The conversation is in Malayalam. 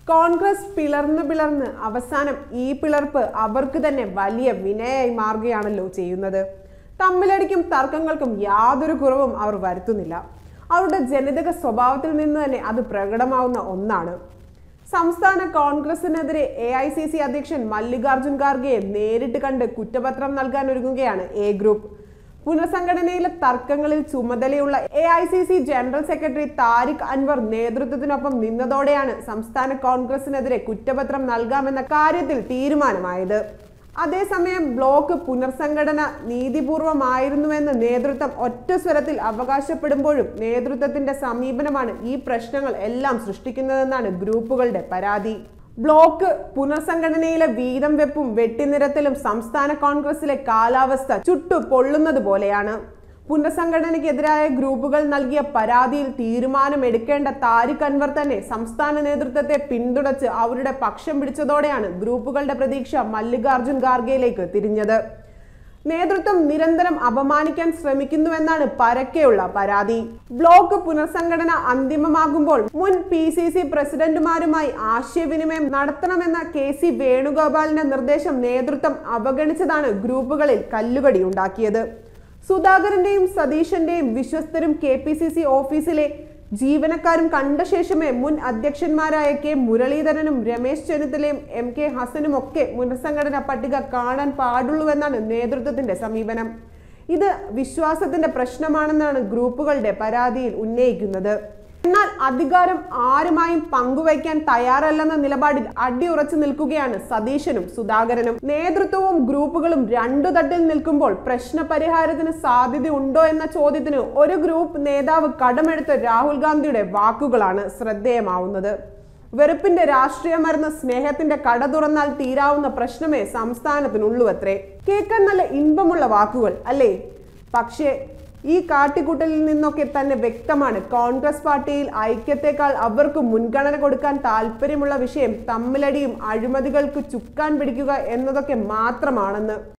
കോൺഗ്രസ് പിളർന്ന് പിളർന്ന് അവസാനം ഈ പിളർപ്പ് അവർക്ക് തന്നെ വലിയ വിനയായി മാറുകയാണല്ലോ ചെയ്യുന്നത് തമ്മിലടിക്കും തർക്കങ്ങൾക്കും യാതൊരു കുറവും അവർ വരുത്തുന്നില്ല അവരുടെ ജനിതക സ്വഭാവത്തിൽ നിന്ന് തന്നെ അത് പ്രകടമാവുന്ന ഒന്നാണ് സംസ്ഥാന കോൺഗ്രസിനെതിരെ എ ഐ സി സി അധ്യക്ഷൻ മല്ലികാർജുൻ ഖാർഗെയെ നേരിട്ട് കണ്ട് കുറ്റപത്രം നൽകാൻ ഒരുങ്ങുകയാണ് എ ഗ്രൂപ്പ് പുനഃസംഘടനയിലെ തർക്കങ്ങളിൽ ചുമതലയുള്ള A I C C general secretary Tariq Anwar നേതൃത്വത്തിനൊപ്പം നിന്നതോടെയാണ് സംസ്ഥാന കോൺഗ്രസിനെതിരെ കുറ്റപത്രം നൽകാമെന്ന കാര്യത്തിൽ തീരുമാനമായത് അതേസമയം ബ്ലോക്ക് പുനർസംഘടന നീതിപൂർവമായിരുന്നുവെന്ന് നേതൃത്വം ഒറ്റ സ്വരത്തിൽ അവകാശപ്പെടുമ്പോഴും നേതൃത്വത്തിന്റെ സമീപനമാണ് ഈ പ്രശ്നങ്ങൾ എല്ലാം സൃഷ്ടിക്കുന്നതെന്നാണ് ഗ്രൂപ്പുകളുടെ പരാതി ബ്ലോക്ക് പുനർസംഘടനയിലെ വീതം വെപ്പും വെട്ടിനിരത്തലും സംസ്ഥാന കോൺഗ്രസിലെ കാലാവസ്ഥ ചുട്ടു പൊള്ളുന്നത് പോലെയാണ് പുനഃസംഘടനയ്ക്കെതിരായ ഗ്രൂപ്പുകൾ നൽകിയ പരാതിയിൽ തീരുമാനമെടുക്കേണ്ട താരിഖ് അൻവർ തന്നെ സംസ്ഥാന നേതൃത്വത്തെ പിന്തുണച്ച് അവരുടെ പക്ഷം പിടിച്ചതോടെയാണ് ഗ്രൂപ്പുകളുടെ പ്രതീക്ഷ മല്ലികാർജുൻ ഖാർഗെയിലേക്ക് തിരിഞ്ഞത് നേതൃത്വം നിരന്തരം അപമാനിക്കാൻ ശ്രമിക്കുന്നുവെന്നാണ് പരക്കെയുള്ള പരാതി ബ്ലോക്ക് പുനർസംഘടന അന്തിമമാകുമ്പോൾ മുൻ പി സി സി പ്രസിഡന്റുമാരുമായി ആശയവിനിമയം നടത്തണമെന്ന കെ സി വേണുഗോപാലിന്റെ നിർദ്ദേശം നേതൃത്വം അവഗണിച്ചതാണ് ഗ്രൂപ്പുകളിൽ കല്ലുകടി ഉണ്ടാക്കിയത് സുധാകരന്റെയും സതീശന്റെയും വിശ്വസ്തരും കെ പി സി സി ഓഫീസിലെ ജീവനക്കാരും കണ്ട ശേഷമേ മുൻ അധ്യക്ഷന്മാരായ കെ മുരളീധരനും രമേശ് ചെന്നിത്തലയും എം കെ ഹസനും ഒക്കെ പുനഃസംഘടന പട്ടിക കാണാൻ പാടുള്ളൂവെന്നാണ് നേതൃത്വത്തിന്റെ സമീപനം ഇത് വിശ്വാസത്തിന്റെ പ്രശ്നമാണെന്നാണ് ഗ്രൂപ്പുകളുടെ പരാതിയിൽ ഉന്നയിക്കുന്നത് എന്നാൽ അധികാരം ആരുമായും പങ്കുവയ്ക്കാൻ തയ്യാറല്ലെന്ന നിലപാടിൽ അടിയുറച്ചു നിൽക്കുകയാണ് സതീശനും സുധാകരനും നേതൃത്വവും ഗ്രൂപ്പുകളും രണ്ടു തട്ടിൽ നിൽക്കുമ്പോൾ പ്രശ്ന പരിഹാരത്തിന് സാധ്യതയുണ്ടോ എന്ന ചോദ്യത്തിന് ഒരു ഗ്രൂപ്പ് നേതാവ് കടമെടുത്ത രാഹുൽ ഗാന്ധിയുടെ വാക്കുകളാണ് ശ്രദ്ധേയമാവുന്നത് വെറുപ്പിന്റെ രാഷ്ട്രീയ മരുന്ന് സ്നേഹത്തിന്റെ കട തുറന്നാൽ തീരാവുന്ന പ്രശ്നമേ സംസ്ഥാനത്തിനുള്ളൂവത്രേ കേൾക്കാൻ നല്ല ഇമ്പമുള്ള വാക്കുകൾ അല്ലേ പക്ഷേ ഈ കാട്ടിക്കൂട്ടലിൽ നിന്നൊക്കെ തന്നെ വ്യക്തമാണ് കോൺഗ്രസ് പാർട്ടിയിൽ ഐക്യത്തെക്കാൾ അവർക്ക് മുൻഗണന കൊടുക്കാൻ താല്പര്യമുള്ള വിഷയം തമ്മിലടിയും അഴിമതികൾക്ക് ചുക്കാൻ പിടിക്കുക എന്നതൊക്കെ മാത്രമാണെന്ന്